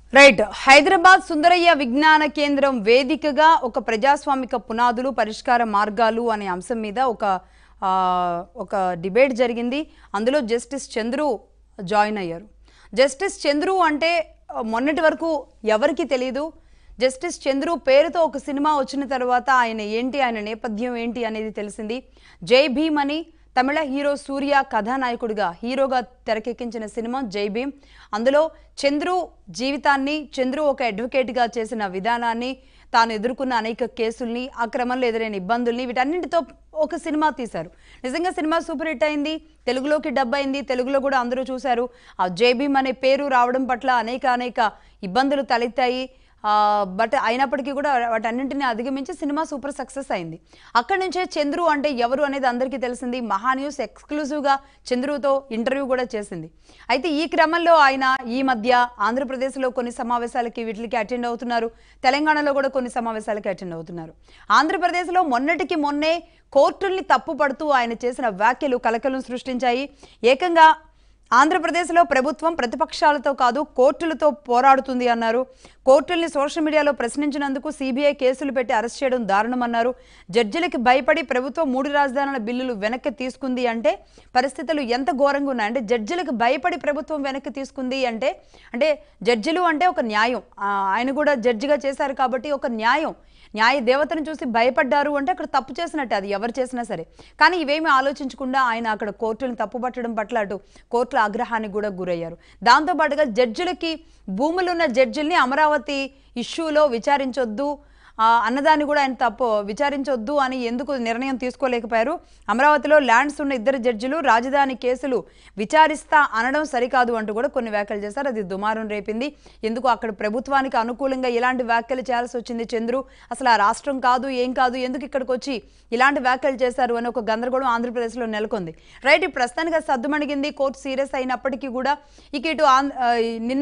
Right Hyderabad Sundarayya విజ్ఞాన కేంద్రం వేదికగా ఒక ప్రజాస్వామిక పునాదులు పరిష్కార మార్గాలు అనే అంశం మీద ఒక ఆ, ఒక డిబేట్ జరిగింది అందులో జస్టిస్ చంద్రు జాయిన్ అయ్యారు జస్టిస్ చంద్రు అంటే ఆ, మొన్నటి వరకు ఎవరికి తెలియదు జస్టిస్ చంద్రు పేరుతో ఒక సినిమా వచ్చిన తర్వాత ఆయన ఏంటి ఆయన నేపథ్యం ఏంటి అనేది తెలిసింది జై భీమ్ అని తమిళ హీరో సూర్య కథానాయకుడిగా హీరోగా తెరకెక్కించిన సినిమా జై భీమ్ అందులో చంద్రు జీవితాన్ని చంద్రు ఒక అడ్వకేట్గా చేసిన విధానాన్ని తాను ఎదుర్కొన్న అనేక కేసుల్ని ఆ క్రమంలో ఎదురైన ఇబ్బందుల్ని వీటన్నింటితో ఒక సినిమా తీశారు నిజంగా సినిమా సూపర్ హిట్ అయింది తెలుగులోకి డబ్ అయింది తెలుగులో కూడా అందరూ చూశారు ఆ జై భీమ్ అనే పేరు రావడం పట్ల అనేక అనేక ఇబ్బందులు తలెత్తాయి ఆ, బట్ అయినప్పటికీ కూడా వాటన్నింటిని అధిగమించి సినిమా సూపర్ సక్సెస్ అయింది అక్కడి నుంచే చంద్రు అంటే ఎవరు అనేది అందరికీ తెలిసింది మహా న్యూస్ ఎక్స్క్లూజివ్గా చంద్రుతో ఇంటర్వ్యూ కూడా చేసింది అయితే ఈ క్రమంలో ఆయన ఈ మధ్య ఆంధ్రప్రదేశ్లో కొన్ని సమావేశాలకి వీటికి అటెండ్ అవుతున్నారు తెలంగాణలో కూడా కొన్ని సమావేశాలకి అటెండ్ అవుతున్నారు ఆంధ్రప్రదేశ్లో మొన్నటికి మొన్నే కోర్టుల్ని తప్పుపడుతూ ఆయన చేసిన వ్యాఖ్యలు కలకలం సృష్టించాయి ఏకంగా ఆంధ్రప్రదేశ్లో ప్రభుత్వం ప్రతిపక్షాలతో కాదు కోర్టులతో పోరాడుతుంది అన్నారు కోర్టుల్ని సోషల్ మీడియాలో ప్రశ్నించినందుకు సిబిఐ కేసులు పెట్టి అరెస్ట్ చేయడం దారుణమన్నారు జడ్జిలకి భయపడి ప్రభుత్వం మూడు రాజధానుల బిల్లులు వెనక్కి తీసుకుంది అంటే పరిస్థితులు ఎంత ఘోరంగా ఉన్నాయంటే జడ్జిలకు భయపడి ప్రభుత్వం వెనక్కి తీసుకుంది అంటే అంటే జడ్జిలు అంటే ఒక న్యాయం ఆ, ఆయన కూడా జడ్జిగా చేశారు కాబట్టి ఒక న్యాయం న్యాయ దేవతను చూసి భయపడ్డారు అంటే అక్కడ తప్పు చేసినట్టే అది ఎవరు చేసినా సరే కానీ ఇవేమీ ఆలోచించకుండా ఆయన అక్కడ కోర్టులను తప్పుపట్టడం పట్ల అటు కోర్టుల ఆగ్రహానికి కూడా గురయ్యారు దాంతోపాటుగా జడ్జిలకి భూములున్న జడ్జిల్ని అమరావతి ఇష్యూలో విచారించొద్దు ఆ, అన్నదాన్ని కూడా ఆయన తప్పు విచారించొద్దు అని ఎందుకు నిర్ణయం తీసుకోలేకపోయారు అమరావతిలో ల్యాండ్స్ ఉన్న ఇద్దరు జడ్జిలు రాజధాని కేసులు విచారిస్తా అనడం సరికాదు అంటూ కూడా కొన్ని వ్యాఖ్యలు చేశారు అది దుమారం రేపింది ఎందుకు అక్కడ ప్రభుత్వానికి అనుకూలంగా ఇలాంటి వ్యాఖ్యలు చేయాల్సి వచ్చింది చంద్రు అసలు ఆ రాష్ట్రం కాదు ఏం కాదు ఎందుకు ఇక్కడికి వచ్చి ఇలాంటి వ్యాఖ్యలు చేశారు అని ఒక గందరగోళం ఆంధ్రప్రదేశ్లో నెలకొంది రైట్ ఈ ప్రస్తుతానికి అది సద్దుమణిగింది కోర్టు సీరియస్ అయినప్పటికీ కూడా ఇక ఇటు ఆంధ్ర ఆ, నిన్న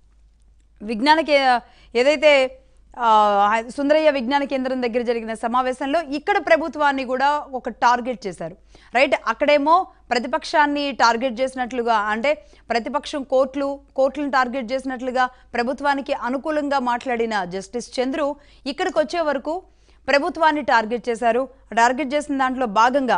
విజ్ఞానకి ఏదైతే ఆ, సుందరయ్య విజ్ఞాన కేంద్రం దగ్గర జరిగిన సమావేశంలో ఇక్కడ ప్రభుత్వాన్ని కూడా ఒక టార్గెట్ చేశారు రైట్ అక్కడేమో ప్రతిపక్షాన్ని టార్గెట్ చేసినట్లుగా అంటే ప్రతిపక్షం కోర్టులు కోర్టులను టార్గెట్ చేసినట్లుగా ప్రభుత్వానికి అనుకూలంగా మాట్లాడిన జస్టిస్ చంద్రు ఇక్కడికి వచ్చే వరకు ప్రభుత్వాన్ని టార్గెట్ చేశారు టార్గెట్ చేసిన దాంట్లో భాగంగా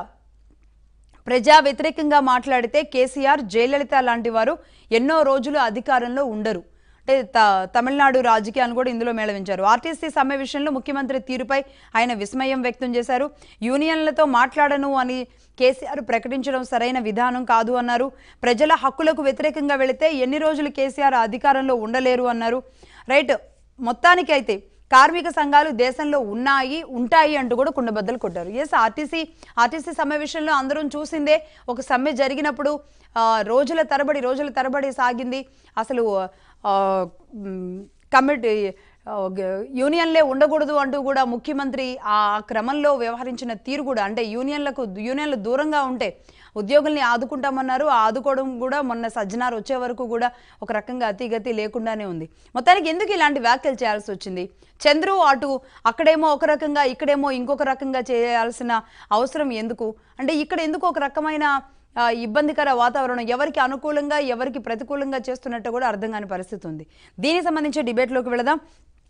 ప్రజా వ్యతిరేకంగా మాట్లాడితే కేసీఆర్ జయలలిత లాంటి వారు ఎన్నో రోజులు అధికారంలో ఉండరు అంటే త- తమిళనాడు రాజకీయాలను కూడా ఇందులో మేళవించారు ఆర్టీసీ సమ్మె విషయంలో ముఖ్యమంత్రి తీరుపై ఆయన విస్మయం వ్యక్తం చేశారు యూనియన్లతో మాట్లాడను అని కేసీఆర్ ప్రకటించడం సరైన విధానం కాదు అన్నారు ప్రజల హక్కులకు వ్యతిరేకంగా వెళితే ఎన్ని రోజులు కేసీఆర్ అధికారంలో ఉండలేరు అన్నారు రైట్ మొత్తానికి అయితే కార్మిక సంఘాలు దేశంలో ఉన్నాయి ఉంటాయి అంటూ కూడా కుండబద్దలు కొట్టారు ఎస్ ఆర్టీసీ ఆర్టీసీ సమ్మె విషయంలో అందరం చూసిందే ఒక సమ్మె జరిగినప్పుడు ఆ, రోజుల తరబడి రోజుల తరబడి సాగింది అసలు ఆ, మ్, కమిటీ ఆ, గ- యూనియన్లే ఉండకూడదు అంటూ కూడా ముఖ్యమంత్రి ఆ క్రమంలో వ్యవహరించిన తీరు కూడా అంటే యూనియన్లకు యూనియన్లు దూరంగా ఉంటే ఉద్యోగుల్ని ఆదుకుంటామన్నారు ఆ ఆదుకోవడం కూడా మొన్న సజ్జనార్ వచ్చే వరకు కూడా ఒక రకంగా అతిగతి లేకుండానే ఉంది మొత్తానికి ఎందుకు ఇలాంటి వ్యాఖ్యలు చేయాల్సి వచ్చింది చంద్రు అటు అక్కడేమో ఒక రకంగా ఇక్కడేమో ఇంకొక రకంగా చేయాల్సిన అవసరం ఎందుకు అంటే ఇక్కడ ఎందుకు ఒక రకమైన ఆ, ఇబ్బందికర వాతావరణం ఎవరికి అనుకూలంగా ఎవరికి ప్రతికూలంగా చేస్తున్నట్టు కూడా అర్థం కాని పరిస్థితి ఉంది దీనికి సంబంధించి డిబేట్లోకి వెళదాం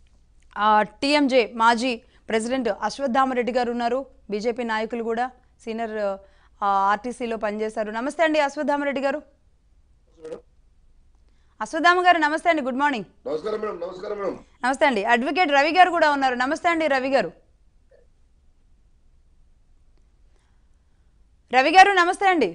టీఎంజే మాజీ ప్రెసిడెంట్ అశ్వత్థామరెడ్డి గారు ఉన్నారు బీజేపీ నాయకులు కూడా సీనియర్ ఆ, ఆర్టీసీలో పనిచేశారు నమస్తే అండి అశ్వత్థామరెడ్డి గారు అశ్వత్థామ గారు నమస్తే అండి గుడ్ మార్నింగ్ నమస్కారం మేడం నమస్కారం మేడం నమస్తే అండి అడ్వకేట్ రవి గారు కూడా ఉన్నారు నమస్తే అండి రవి గారు రవి గారు నమస్తే అండి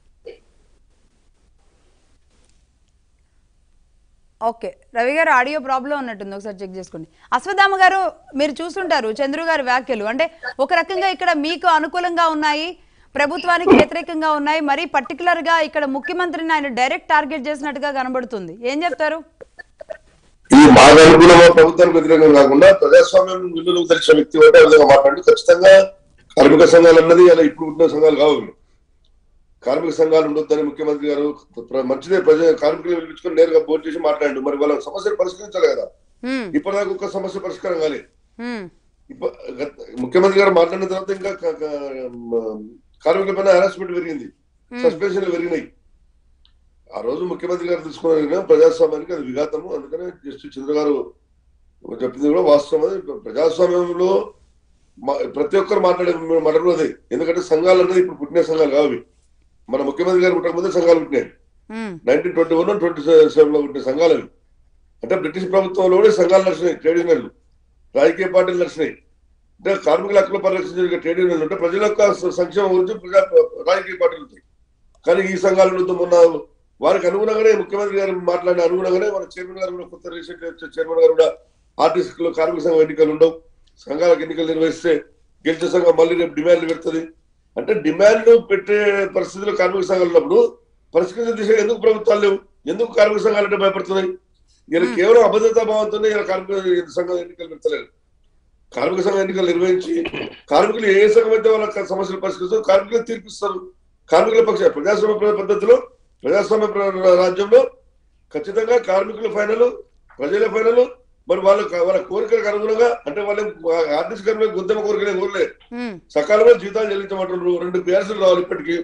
ఓకే రవి గారు ఆడియో ప్రాబ్లం ఉన్నట్టుంది ఒకసారి చెక్ చేసుకోండి అశ్వత్థామ గారు మీరు చూస్తుంటారు చంద్రు గారి వ్యాఖ్యలు అంటే ఒక రకంగా ఇక్కడ మీకు అనుకూలంగా ఉన్నాయి ప్రభుత్వానికి వ్యతిరేకంగా ఉన్నాయి మరి పర్టికులర్ గా ఇక్కడ ముఖ్యమంత్రిని ఆయన డైరెక్ట్ టార్గెట్ చేసినట్టుగా కనబడుతుంది ఏం చెప్తారు ఇది మాకు అనుకూలంగా ప్రభుత్వానికి వ్యతిరేకం కాకుండా ప్రజాస్వామ్యం విలువలు తెలిసిన వ్యక్తి ఒకటే విధంగా మాట్లాడి ఖచ్చితంగా కార్మిక సంఘాలు అన్నది అలా ఇప్పుడు ఉన్న సంఘాలు కావు ఇవి. కార్మిక సంఘాలు ఉండొద్దని ముఖ్యమంత్రి గారు ప్ర- మంచిదే ప్రజ కార్మికులు పిలిపించుకొని నేరుగా బోర్డు చేసి మాట్లాడండి మరి వాళ్ళ సమస్యలు పరిష్కరించాలి కదా హ్మ్, ఇప్పటిదాకా ఒక్క సమస్య పరిష్కారం కాలేదు హ్మ్, ఇప్ప- గత- ముఖ్యమంత్రి గారు మాట్లాడిన తర్వాత ఇంకా క- క- మ- కార్మికుల పైన హెరాస్మెంట్ పెరిగింది సస్పెన్షన్ పెరిగినాయి ఆ రోజు ముఖ్యమంత్రి గారు తీసుకున్న నిర్ణయం ప్రజాస్వామ్యానికి అది విఘాతము అందుకనే జస్టిస్ చంద్ర గారు చెప్పింది కూడా వాస్తవం అది ప్రజాస్వామ్యంలో మా- ప్రతి ఒక్కరు మాట్లాడే మాట్లాడరు అదే ఎందుకంటే సంఘాలు అనేది ఇప్పుడు పుట్టిన సంఘాలు కావు ఇవి. మన ముఖ్యమంత్రి గారు పుట్టక ముందే సంఘాలు పుట్టినాయి um, nineteen twenty one twenty seven లో పుట్టిన సంఘాలు అవి అంటే బ్రిటిష్ ప్రభుత్వంలో కూడా సంఘాలు నడిచినాయి ట్రేడ్ యూనియన్లు రాజకీయ పార్టీలు నడిచినాయి అంటే కార్మికుల హక్కులు పరిరక్షించే ట్రేడ్ యూనియన్లు అంటే ప్రజల యొక్క స- సంక్షేమం గురించి ప్రజా రాజకీయ పార్టీలు ఉంటాయి కానీ ఈ సంఘాల నుండి మొన్న వారికి అనుగుణంగానే ముఖ్యమంత్రి గారు మాట్లాడిన అనుగుణంగానే మన చైర్మన్ గారు కూడా కొత్త రీసెంట్ చైర్మన్ గారు కూడా ఆర్టీసీలో కార్మిక సంఘం ఎన్నికలు ఉండవు సంఘాలకు ఎన్నికలు నిర్వహిస్తే గెలిచే సంఘం మళ్ళీ రేపు డిమాండ్లు పెడుతుంది అంటే డిమాండ్లు పెట్టే పరిస్థితుల్లో కార్మిక సంఘాలు ఉన్నప్పుడు పరిష్కరించే దిశగా ఎందుకు ప్రభుత్వాలు లేవు ఎందుకు కార్మిక సంఘాలు అంటే భయపడుతున్నాయి ఇలా కేవలం అభద్రతా భావంతోనే ఇలా కార్మిక సంఘం ఎన్నికలు పెడతలేదు కార్మిక సంఘం ఎన్నికలు నిర్వహించి కార్మికులు ఏ సంఘం అయితే వాళ్ళ సమస్యలు పరిష్కరిస్తారు కార్మికులు తీర్పిస్తారు కార్మికుల పక్ష ప్రజాస్వామ్య ప్ర- పద్ధతిలో ప్రజాస్వామ్య ప్ర- రాజ్యంలో ఖచ్చితంగా కార్మికుల ఫైనల్ ప్రజల ఫైనల్ మరి వాళ్ళ వాళ్ళ కోరికలకు అనుగుణంగా అంటే వాళ్ళ ఆర్టీసీ కార్మికుల గుద్దమ కోరికలే కోరలే ఉమ్, సకాలంలో జీతాలు చెల్లించమంటున్నారు రెండు పిఆర్సీలు రావాలి ఇప్పటికీ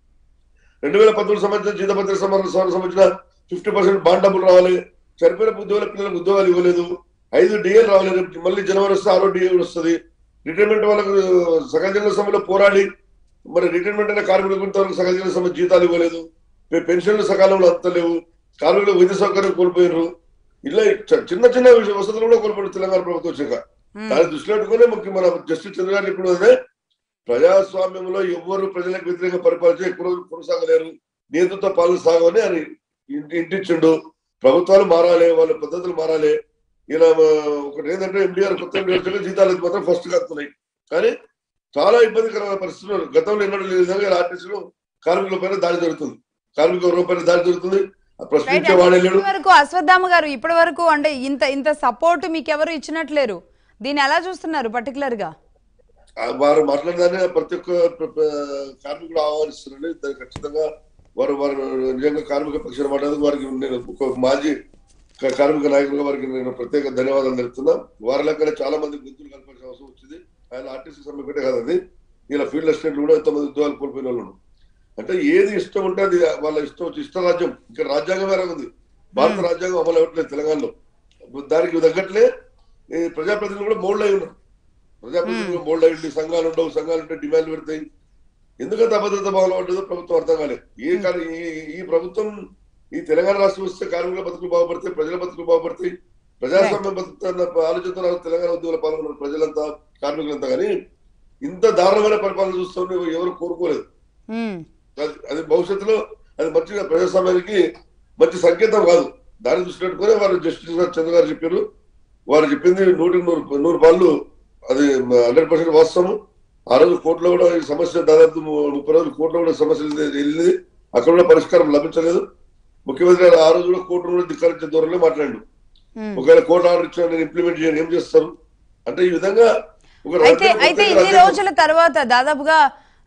రెండు వేల పంతొమ్మిది సంవత్సరం జీతభద్ర సమర సంబంధించిన ఫిఫ్టీ పర్సెంట్ బాండ్ డబ్బులు రావాలి చనిపోయిన ఉద్యోగుల పిల్లలకు ఉద్యోగాలు ఇవ్వలేదు ఐదు డిఏలు రావాలి రేపు మళ్ళీ జనవరి వస్తే ఆరో డిఏ వస్తుంది రిటైర్మెంట్ వాళ్ళకు సకల జన సభలో పోరాడి మరి రిటైర్మెంట్ అయిన కార్మికులకు ఇంతవరకు సకల జన సభ జీతాలు ఇవ్వలేదు పె- పెన్షన్లు సకాలంలో అంతలేవు కార్మికులకు విద్యుత్ సౌకర్యం కోల్పోయారు ఇలా చ- చిన్న చిన్న విషయ వసతులు కూడా కోల్పోయారు తెలంగాణ ప్రభుత్వం వచ్చాక ఉమ్, దాన్ని దృష్టిలో పెట్టుకుని ముఖ్య మన జస్టిస్ చంద్ర గారు ఇప్పుడు అదే ప్రజాస్వామ్యంలో ఎవ్వరు ప్రజలకు వ్యతిరేక పరిపాలించి ఎక్కువ రోజులు కొనసాగలేరు నేతృత్వ పాలన సాగమని ఆయన ఇంటి ఇంటిచ్చిండు ప్రభుత్వాలు మారాలి వాళ్ళ పద్ధతులు మారాలి ఇలా ఆ, ఒకటి ఏంటంటే ఎండిఆర్ కొత్త ఎండిఆర్ వచ్చాక జీతాలు అయితే మాత్రం ఫస్ట్ కత్తున్నాయి కానీ చాలా ఇబ్బందికరమైన పరిస్థితులు గతంలో ఎన్నడూ లేని విధంగా ఆర్టీసీలో కార్మికుల పైన దాడి జరుగుతుంది కార్మికుల రూపాయల దాడి జరుగుతుంది ఆ రైట్ ప్రశ్నించే అంటే వాడే లేడు ఇప్పటి వరకు అశ్వత్థామ గారు ఇప్పటి వరకు అంటే ఇంత ఇంత సపోర్ట్ మీకు ఎవరు ఇచ్చినట్లేరు దీన్ని ఎలా చూస్తున్నారు పర్టికులర్ గా ఆ వారు మాట్లాడదాన్ని ప్రతి ఒక్క ప్ర- ప్ర- కార్మికుడు ఆహ్వానిస్తున్నారని దానికి ఖచ్చితంగా వారు వారు నిజంగా కార్మిక పక్షాన మాట్లాడేందుకు వారికి నేను ఒక మాజీ క- కార్మిక నాయకులుగా వారికి నేను ప్రత్యేక ధన్యవాదాలు తెలుపుతున్నా వారి లెక్కనే చాలా మంది గుర్తులు కల్పించిన అవసరం వచ్చింది ఆయన ఆర్టీసీ సమ్మె పెట్టే కాదు అది ఇలా ఫీల్డ్ అసిస్టెంట్లు కూడా ఎంతమంది ఉద్యోగాలు కోల్పోయిన వాళ్ళు ఉన్నారు. అంటే ఏది ఇష్టం ఉంటే అది వాళ్ళ ఇష్టం వచ్చి ఇష్ట రాజ్యం ఇక్కడ రాజ్యాంగం వేరే ఉంది భారత రాజ్యాంగం అమలు అవ్వట్లేదు తెలంగాణలో దానికి తగ్గట్లే ఈ ప్రజాప్రతినిధులు కూడా మోల్డ్ అయి ఉన్నారు ప్రజాప్రతినిధులు మోల్డ్ అయ్యి సంఘాలు ఉండవు సంఘాలు ఉంటే డిమాండ్లు పెడతాయి ఎందుకంత అభద్రత భావన పడ్డదో ప్రభుత్వం అర్థం కాలేదు ఏ కాదు ఈ- ఈ ప్రభుత్వం ఈ తెలంగాణ రాష్ట్రం వస్తే కార్మికుల బతుకులు బాగుపడతాయి ప్రజల బతుకులు బాగుపడతాయి ప్రజాస్వామ్యం బతుకుతున్న ఆలోచనతో నాకు తెలంగాణ ఉద్యోగుల పాల్గొన్న ప్రజలంతా కార్మికులంతా కానీ ఇంత దారుణమైన పరిపాలన చూస్తుంటే ఎవరు కోరుకోలేదు ఉమ్, అది- అది భవిష్యత్తులో అది మంచిగా ప్రజాస్వామ్యానికి మంచి సంకేతం కాదు దాన్ని దృష్టి పెట్టుకుని వారు జస్టిస్ గారు చంద్ర గారు చెప్పారు వారు చెప్పింది నూటికి నూరు నూరు పాళ్ళు అది హండ్రెడ్ పర్సెంట్ వాస్తవం ఆ రోజు కోర్టులో కూడా ఈ సమస్య దాదాపు ము- ముప్పై రోజులు కోర్టులో కూడా సమస్య వెళ్ళింది అక్కడ కూడా పరిష్కారం లభించలేదు ముఖ్యమంత్రి గారు ఆ రోజు కూడా కోర్టును కూడా ధిక్కరించే దూరంలో మాట్లాడు ఉమ్. ఒకవేళ కోర్టు ఆర్డర్ ఇచ్చిన నేను ఇంప్లిమెంట్ చేయను ఏం చేస్తారు అంటే ఈ విధంగా ఒక అయితే రాజ్యాంగ- అయితే ప్రత్యేక ఇన్ని రాజ్యాంగం- రోజుల తర్వాత దాదాపుగా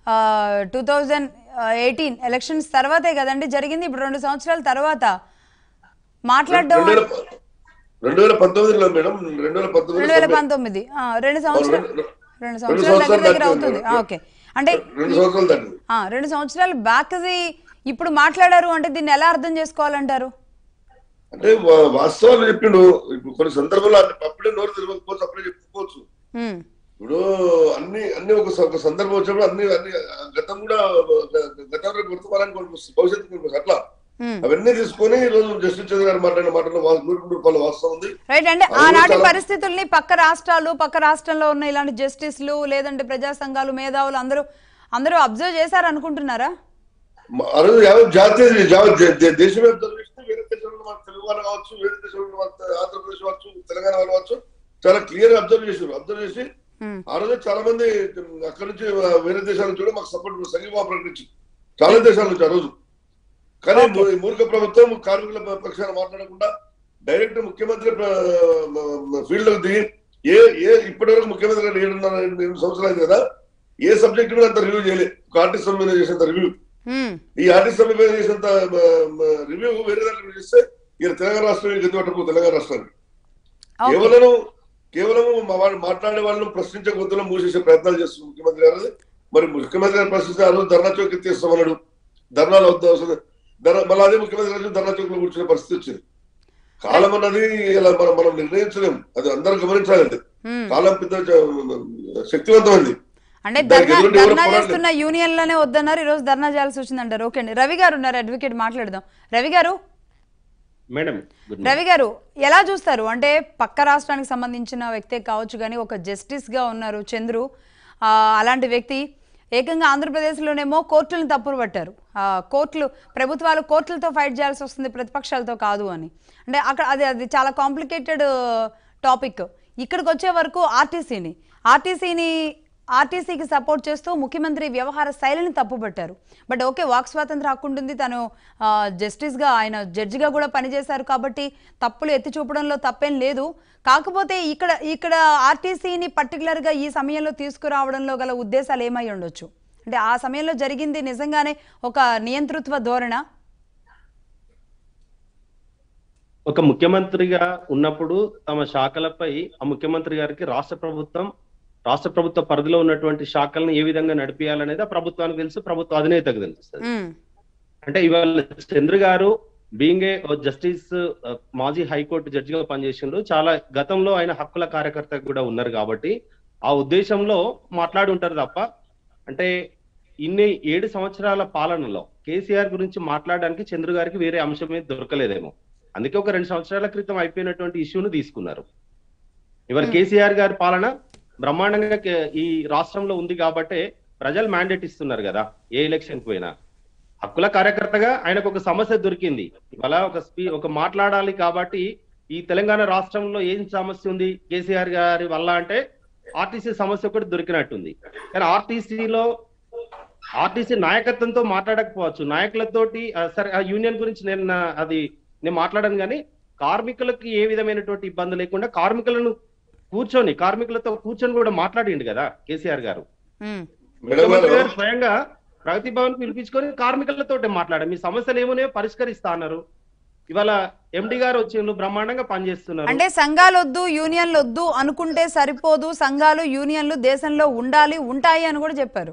టూ థౌజండ్ ఎయిటీన్ ఎలక్షన్స్ తర్వాతే కదండి జరిగింది ఇప్పుడు రెండు సంవత్సరాల తర్వాత మాట్లాడడం రెండు వేల ప- రెండు వేల పంతొమ్మిదిలో మేడం రెండు వేల పంతొమ్మిది రెండు వేల పంతొమ్మిది ఆ, రెండు సంవత్సరాలు రెండు- రెండు రెండు సంవత్సరాల దగ్గర సంవత్సరాలు దగ్గర దాటింది అవుతుంది మేడం. ఆ, ఓకే అంటే రెండు సంవత్సరాలు దాటింది ఆ, రెండు సంవత్సరాలు బ్యాక్ది ఇప్పుడు మాట్లాడారు అంటే దీన్ని ఎలా అర్థం చేసుకోవాలంటారు అంటే వా- వాస్తవాలు చెప్పిండు ఇప్పుడు కొన్ని సందర్భాల్లో అంటే అప్పుడే నోరు తెలియకపోవచ్చు అప్పుడే చెప్పుకోవచ్చు ఉమ్, ఇప్పుడు అన్ని అన్ని ఒక స- ఒక సందర్భం వచ్చినప్పుడు అన్ని అన్ని గతం కూడా గతంలో గుర్తుపడాలని కొనుకొస్తుంది భవిష్యత్తు కొనుకొస్తుంది అట్లా ఉమ్. అవన్నీ తీసుకొని ఈ రోజు జస్టిస్ చంద్ర గారు మాట్లాడిన మాటలో వా- నూరు నూరు రూపాయలు వాస్తవం ఉంది రైట్ అంటే అవును, ఆనాటి చాలా- పరిస్థితుల్ని పక్క రాష్ట్రాలు పక్క రాష్ట్రంలో ఉన్న ఇలాంటి జస్టిస్లు లేదంటే ప్రజా సంఘాలు మేధావులు అందరూ అందరూ అబ్జర్వ్ చేశారు అనుకుంటున్నారా మ- ఆ రోజు యావత్ జాతీయ యావత్ దే- దే- దేశం యొక్క దృష్టి వేరే దేశంలో ఉన్న మన తెలుగు వాళ్ళు కావచ్చు వేరే దేశంలో ఉన్న మన ఆంధ్రప్రదేశ్ కావచ్చు తెలంగాణ వాళ్ళు కావచ్చు చాలా క్లియర్ అబ్జర్వ్ చేశారు అబ్జర్వ్ చేసి ఉమ్, ఆ రోజు చాలా మంది అక్కడి నుంచి వేరే దేశాల నుంచి కూడా మాకు సపోర్ట్ సంఘీభావం ప్రకటించి చాలా దేశాల నుంచి ఆ రోజు కానీ Okay. ఈ మూర్ఖ ప్రభుత్వం కార్మికుల పక్షాన మాట్లాడకుండా డైరెక్ట్ ముఖ్యమంత్రి ఫీల్డ్ లో దిగి ఏ ఏ ఇప్పటి వరకు ముఖ్యమంత్రి గారు ఏడున్నర ఎనిమిది సంవత్సరాలు అయింది కదా ఏ సబ్జెక్ట్ మీద అంత రివ్యూ చేయలేదు ఒక ఆర్టిస్ట్ సమ్మె మీద చేసేంత రివ్యూ ఉమ్, ఈ ఆర్టిస్ట్ సమ్మె మీద చేసేంత రివ్యూ వేరే దాంట్లో చేస్తే ఈయన తెలంగాణ రాష్ట్రం గతి పట్టకు తెలంగాణ రాష్ట్రానికి ఓకే. కేవలం కేవలం మా వాళ్ళు మాట్లాడే వాళ్ళను ప్రశ్నించే గొంతులో మూసేసే ప్రయత్నాలు చేస్తుంది ముఖ్యమంత్రి గారు మరి ముఖ్యమంత్రి గారు ప్రశ్నిస్తే ఆ రోజు ధర్నా చౌక్ ఎత్తేస్తామన్నాడు ధర్నాలు వద్దు అవసరం ధర మళ్ళీ అదే ముఖ్యమంత్రి గారు ధర్నా చౌక్ లో కూర్చునే పరిస్థితి వచ్చింది కాలం అన్నది ఇలా మనం మనం నిర్ణయించలేం అది అందరూ గమనించాలి అది మ్మ్. కాలం పెద్ద చ- శక్తివంతమైంది అంటే దానికి ధర్నా ఎదురు ఎవరు ధర్నా పోరాడలేదు. చేస్తున్న యూనియన్ లోనే వద్దన్నారు ఈ రోజు ధర్నా చేయాల్సి వచ్చిందంటారు ఓకే అండి రవి గారు ఉన్నారు అడ్వకేట్ మాట్లాడదాం రవి గారు మేడం గుడ్ రవి గారు ఎలా చూస్తారు అంటే పక్క రాష్ట్రానికి సంబంధించిన వ్యక్తే కావచ్చు కానీ ఒక జస్టిస్ గా ఉన్నారు చంద్రు ఆ, అలాంటి వ్యక్తి ఏకంగా ఆంధ్రప్రదేశ్లోనేమో కోర్టులను తప్పులు పట్టారు ఆ, కోర్టులు ప్రభుత్వాలు కోర్టులతో ఫైట్ చేయాల్సి వస్తుంది ప్రతిపక్షాలతో కాదు అని అంటే అక్కడ అది అది చాలా కాంప్లికేటెడ్ టాపిక్ ఇక్కడికి వచ్చే వరకు ఆర్టీసీని ఆర్టీసీని ఆర్టీసీకి సపోర్ట్ చేస్తూ ముఖ్యమంత్రి వ్యవహార శైలిని తప్పుపట్టారు బట్ ఓకే వాక్ స్వాతంత్ర హక్కు ఉంటుంది తను ఆ, జస్టిస్గా ఆయన జడ్జిగా కూడా పనిచేశారు కాబట్టి తప్పులు ఎత్తి చూపడంలో తప్పేం లేదు కాకపోతే ఇక్కడ ఇక్కడ ఆర్టీసీని పర్టికులర్గా ఈ సమయంలో తీసుకురావడంలో గల ఉద్దేశాలు ఏమై ఉండొచ్చు అంటే ఆ సమయంలో జరిగింది నిజంగానే ఒక నియంతృత్వ ధోరణ ఒక ముఖ్యమంత్రిగా ఉన్నప్పుడు తమ శాఖలపై ఆ ముఖ్యమంత్రి గారికి రాష్ట్ర ప్రభుత్వం రాష్ట్ర ప్రభుత్వ పరిధిలో ఉన్నటువంటి శాఖలను ఏ విధంగా నడిపియాలనేది ఆ ప్రభుత్వానికి తెలుసు ప్రభుత్వ అధినేతకు తెలుస్తుంది మ్మ్. అంటే ఇవాళ చంద్ర గారు బీయింగ్ ఏ జస్టిస్ ఆ, మాజీ హైకోర్టు జడ్జిగా పనిచేసిండ్రు చాలా గతంలో ఆయన హక్కుల కార్యకర్త కూడా ఉన్నారు కాబట్టి ఆ ఉద్దేశంలో మాట్లాడి ఉంటారు తప్ప అంటే ఇన్ని ఏడు సంవత్సరాల పాలనలో కేసీఆర్ గురించి మాట్లాడడానికి చంద్ర గారికి వేరే అంశం మీద దొరకలేదేమో అందుకే ఒక రెండు సంవత్సరాల క్రితం అయిపోయినటువంటి ఇష్యూను తీసుకున్నారు ఇవాళ Hmm. కేసీఆర్ గారి పాలన బ్రహ్మాండంగా కే- ఈ రాష్ట్రంలో ఉంది కాబట్టే ప్రజలు మ్యాండేట్ ఇస్తున్నారు కదా ఏ ఎలక్షన్ పోయినా హక్కుల కార్యకర్తగా ఆయనకు ఒక సమస్య దొరికింది ఇవాళ ఒక స్పీ ఒక మాట్లాడాలి కాబట్టి ఈ తెలంగాణ రాష్ట్రంలో ఏం సమస్య ఉంది కేసీఆర్ గారి వల్ల అంటే ఆర్టీసీ సమస్య ఒకటి దొరికినట్టుంది కానీ ఆర్టీసీలో ఆర్టీసీ నాయకత్వంతో మాట్లాడకపోవచ్చు నాయకులతోటి ఆ, సరే ఆ యూనియన్ గురించి నేను నా- అది నేను మాట్లాడను కానీ కార్మికులకి ఏ విధమైనటువంటి ఇబ్బంది లేకుండా కార్మికులను కూర్చొని కార్మికులతో కూర్చొని కూడా మాట్లాడిండు కదా కేసీఆర్ గారు మ్మ్. మేడం ముఖ్యమంత్రి గారు గారు స్వయంగా ప్రగతి భవన్ పిలిపించుకొని కార్మికులతో మాట్లాడారు మీ సమస్యలు ఏమునే పరిష్కరిస్తా అన్నారు ఇవాళ ఎండి గారు వచ్చిండ్రు బ్రహ్మాండంగా పనిచేస్తున్నారు అంటే సంఘాలు వద్దు యూనియన్లు వద్దు అనుకుంటే సరిపోదు సంఘాలు యూనియన్లు దేశంలో ఉండాలి ఉంటాయి అని కూడా చెప్పారు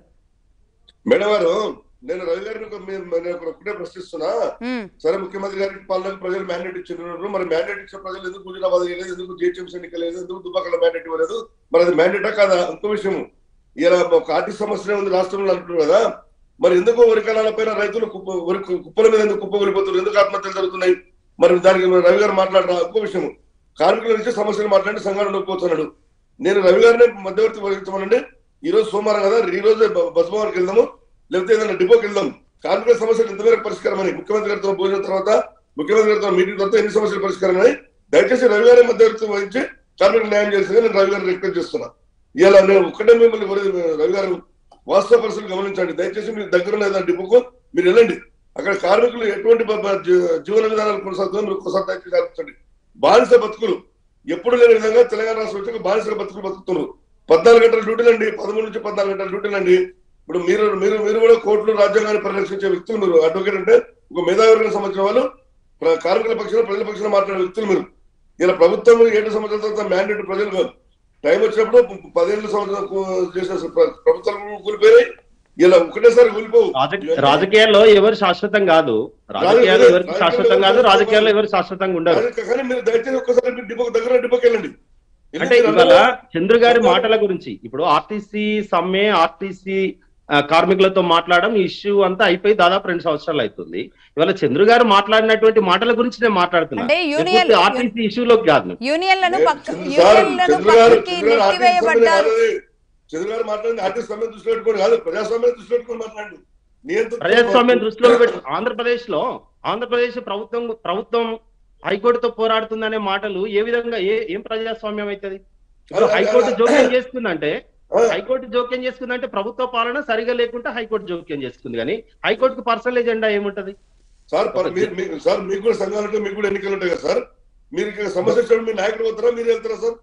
మేడం గారు నేను రవి గారిని ఒక- మీ- నేను ఒక- ఒకటే ప్రశ్నిస్తున్నా మ్మ్. సరే ముఖ్యమంత్రి గారికి పాలనకు ప్రజలు మ్యాండేట్ ఇచ్చినారు మరి మ్యాండేట్ ఇచ్చిన ప్రజలు ఎందుకు హుజురాబాద్ చేయలేదు ఎందుకు జిహెచ్ఎంసీ ఎన్నికలేదు ఎందుకు దుబ్బాకలో మ్యాండేట్ ఇవ్వలేదు మరి అది మ్యాండేటా కాదా ఇంకో విషయం ఇలా ఒక ఆర్టీసీ సమస్య ఉంది రాష్ట్రంలో అంటున్నారు కదా మరి ఎందుకు వరి కళాల పైన రైతులు కుప్ప వరి కుప్పల మీద ఎందుకు కుప్ప వెళ్ళిపోతున్నారు ఎందుకు ఆత్మహత్యలు జరుగుతున్నాయి మరి దానికి మరి రవి గారు మాట్లాడరా ఇంకో విషయం కార్మికుల నుంచి సమస్యలు మాట్లాడి సంఘాలు నొప్పుతున్నాడు నేను రవి గారిని మధ్యవర్తి వహించమనండి ఈ రోజు సోమవారం కదా ఈ రోజు బస్ భవన్కి వెళ్దాము లేకపోతే ఏదైనా డిపోకి వెళ్దాం కార్మికుల సమస్యలు ఎంతవరకు పరిష్కారం అని ముఖ్యమంత్రి గారితో భోజనం తర్వాత ముఖ్యమంత్రి గారితో మీటింగ్ తర్వాత ఎన్ని సమస్యలు పరిష్కారం అని దయచేసి రవి గారి మధ్యవర్తి వహించి కార్మికులకు న్యాయం చేసింది నేను రవి గారిని రిక్వెస్ట్ చేస్తున్నా ఇలా నేను ఒక్కటే మిమ్మల్ని కోరేది, రవి గారు వాస్తవ పరిస్థితులు గమనించండి దయచేసి మీరు దగ్గర ఏదైనా డిపోకు మీరు వెళ్ళండి అక్కడ కార్మికులు ఎటువంటి బ- బ- జీ- జీవన విధానాలు కొనసాగుతుందో మీరు ఒకసారి దయచేసి ఆలోచించండి బానిస బతుకులు ఎప్పుడు లేని విధంగా తెలంగాణ రాష్ట్రం వచ్చాక బానిసల బతుకులు బతుకుతున్నారు పద్నాలుగు గంటల డ్యూటీలు అండి పదమూడు నుంచి పద్నాలుగు గంటల డ్యూటీలు అండి ఇప్పుడు మీరు మీరు మీరు కూడా కోర్టులు రాజ్యాంగాన్ని పరిరక్షించే వ్యక్తులు మీరు అడ్వకేట్ అంటే ఒక మేధావర్గం సంబంధించిన వాళ్ళు ప్ర- కార్మికుల పక్షాన ప్రజల పక్షాన మాట్లాడే వ్యక్తులు మీరు ఇలా ప్రభుత్వం ఏడు సంవత్సరాల తర్వాత మ్యాండేట్ ప్రజలు కాదు టైం వచ్చినప్పుడు ప- పదిహేను సంవత్సరాలు కూ- చేసిన ప్ర- ప్రభుత్వాలు కూలిపోయినాయి ఇలా ఒకటేసారి కూలిపోవు రాజకీయ రాజకీయాల్లో ఎవరు శాశ్వతం కాదు రాజకీయాలు ఎవరికి శాశ్వతం కాదు రాజకీయాల్లో ఎవరు శాశ్వతంగా ఉండరు కానీ- కానీ మీరు దయచేసి ఒక్కసారి మీరు డిపో దగ్గర డిపోకి వెళ్ళండి అంటే ఇవాళ చంద్ర గారి మాటల గురించి ఇప్పుడు ఆర్టీసీ సమ్మె ఆర్టీసీ ఆ, కార్మికులతో మాట్లాడడం ఈ ఇష్యూ అంతా అయిపోయి దాదాపు రెండు సంవత్సరాలు అవుతుంది ఇవాళ చంద్ర గారు మాట్లాడినటువంటి మాటల గురించి నేను మాట్లాడుతున్నా అంటే యూనియన్- ఆర్టీసీ ఇష్యూలోకి కాదు యూనియన్లను పక్క సార్, యూనియన్లను చంద్ర గారు పక్కకి చంద్ర గారు ఆర్టిస్ట్ సమ్మె నెట్టివేయబడ్డారు కాదు అది. చంద్ర గారు మాట్లాడింది ఆర్టిస్ట్ సమ్మె దృష్టిలో పెట్టుకొని కాదు ప్రజాస్వామ్యం దృష్టిలో పెట్టుకొని మాట్లాడు నియంత్రణ- ప్రజాస్వామ్యం దృష్టిలో పెట్టి ఆంధ్రప్రదేశ్ లో ఆంధ్రప్రదేశ్ ప్రభుత్వం ప్రభుత్వం హైకోర్టుతో పోరాడుతుందనే మాటలు ఏ విధంగా ఏ ఏం ప్రజాస్వామ్యం అవుతుంది ఇప్పుడు హైకోర్టు జోక్యం చేస్తుందంటే ఆ, హైకోర్టు జోక్యం చేసుకుందంటే ప్రభుత్వ పాలన సరిగా లేకుంటే హైకోర్టు జోక్యం చేసుకుంది కానీ హైకోర్టుకు పర్సనల్ ఎజెండా ఏముంటది సార్ పర్- మీరు- మీకు- సార్ మీకు కూడా సంఘాలు ఉంటాయి మీకు కూడా ఎన్నికలు ఉంటాయి కదా సార్ మీరు ఇక్కడ సమస్య వచ్చినప్పుడు మీ నాయకులు పోతారా మీరు వెళ్తారా సార్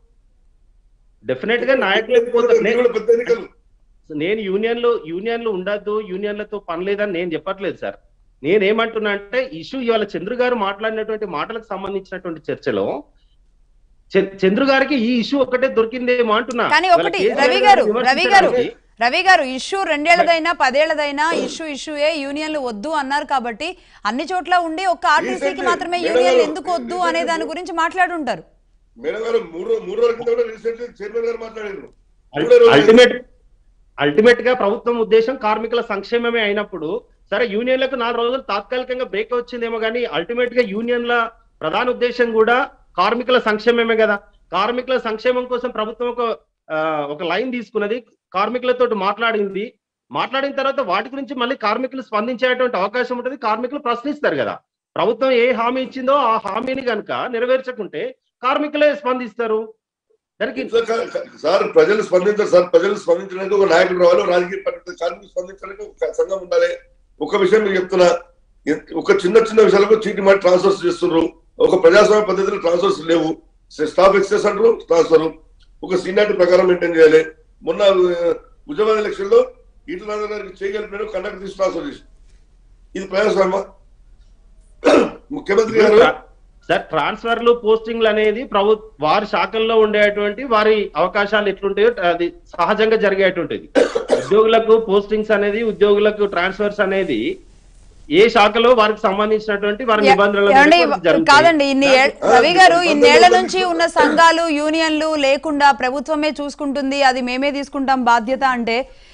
డెఫినెట్ గా నాయకులకు పోతా- మీకు కూడా పెద్ద ఎన్నికలు నేను యూనియన్లు యూనియన్లు ఉండద్దు యూనియన్లతో పని లేదని నేను చెప్పట్లేదు సార్ నేనేమంటున్నా అంటే ఇష్యూ ఇవాళ చంద్రు గారు మాట్లాడినటువంటి మాటలకు సంబంధించినటువంటి చర్చలో చ- చంద్రు గారికి ఈ ఇష్యూ ఒకటే దొరికిందేమో అంటున్నా కానీ ఇవాళ ఒకటి, కేసీఆర్ రవి గారు, గారిని రవి గారు, విమర్శించడానికి రవి గారు ఇష్యూ రెండేళ్లదైనా పదేళ్లదైనా ఇష్యూ ఇష్యూయే యూనియన్లు వద్దు అన్నారు కాబట్టి అన్ని చోట్ల ఉండి ఒక్క ఆర్టీసీకి Recently, మాత్రమే మేడం యూనియన్లు గారు, ఎందుకు వద్దు recently అనే దాని గురించి మాట్లాడుంటారు మేడం గారు మూడు మూడు రోజుల కింద కూడా రీసెంట్లీ చైర్మన్ గారు మాట్లాడారు మూడే రోజులు అల్టిమేట్ అల్టిమేట్ గా ప్రభుత్వం ఉద్దేశం కార్మికుల సంక్షేమమే అయినప్పుడు సరే యూనియన్లకు నాలుగు రోజులు తాత్కాలికంగా బ్రేక్ వచ్చిందేమో కానీ అల్టిమేట్ గా యూనియన్ల ప్రధాన ఉద్దేశం కూడా కార్మికుల సంక్షేమమే కదా కార్మికుల సంక్షేమం కోసం ప్రభుత్వం ఒక ఆ, ఒక లైన్ తీసుకున్నది కార్మికులతో మాట్లాడింది మాట్లాడిన తర్వాత వాటి గురించి మళ్ళీ కార్మికులు స్పందించేటువంటి అవకాశం ఉంటుంది కార్మికులు ప్రశ్నిస్తారు కదా ప్రభుత్వం ఏ హామీ ఇచ్చిందో ఆ హామీని కనుక నెరవేర్చకుంటే కార్మికులే స్పందిస్తారు దానికి ఇంట్లో కా- కా- సార్ ప్రజలు స్పందించారు సార్ ప్రజలు స్పందించడానికి ఒక నాయకుడు రావాలి రాజకీయ పార్టీ కార్మికులు స్పందించడానికి ఒక సంఘం ఉండాలి ఒక విషయం మీకు చెప్తున్నా ఎన్- ఒక చిన్న చిన్న విషయాలకు చీటి మాట ట్రాన్స్ఫర్స్ చేస్తున్నారు ఒక ప్రజాస్వామ్య పద్ధతిలో ట్రాన్స్ఫర్స్ లేవు స్టాఫ్ ఎక్సెస్ అంటారు ట్రాన్స్ఫర్ ఒక సీనియారిటీ ప్రకారం మెయింటైన్ చేయాలి మొన్న ఆ, హుజరాబాద్ ఎలక్షన్ లో ఈటల రాజేంద్ర గారికి చేయగలిపిన కండక్టర్ తీసి ట్రాన్స్ఫర్ చేసి ఇది ప్రజాస్వామ్య ముఖ్యమంత్రి గారు సార్ ట్రాన్స్ఫర్లు పోస్టింగ్లు అనేది ప్రభుత్వ వారి శాఖల్లో ఉండేటువంటి వారి అవకాశాలు ఎట్లుంటాయో అది సహజంగా జరిగేటువంటిది ఉద్యోగులకు పోస్టింగ్స్ అనేది ఉద్యోగులకు ట్రాన్స్ఫర్స్ అనేది ఏ శాఖలో వారికి సంబంధించినటువంటి వారి నిబంధనల ఏమండి, మేరకు వారికి జరుగుతాయి. కాదండి ఇన్ని ఏ- ఆ, రవి గారు ఆ, ఇన్నేళ్ల ఆ, నుంచి ఉన్న సంఘాలు యూనియన్లు లేకుండా ప్రభుత్వమే చూసుకుంటుంది అది మేమే తీసుకుంటాం బాధ్యత అంటే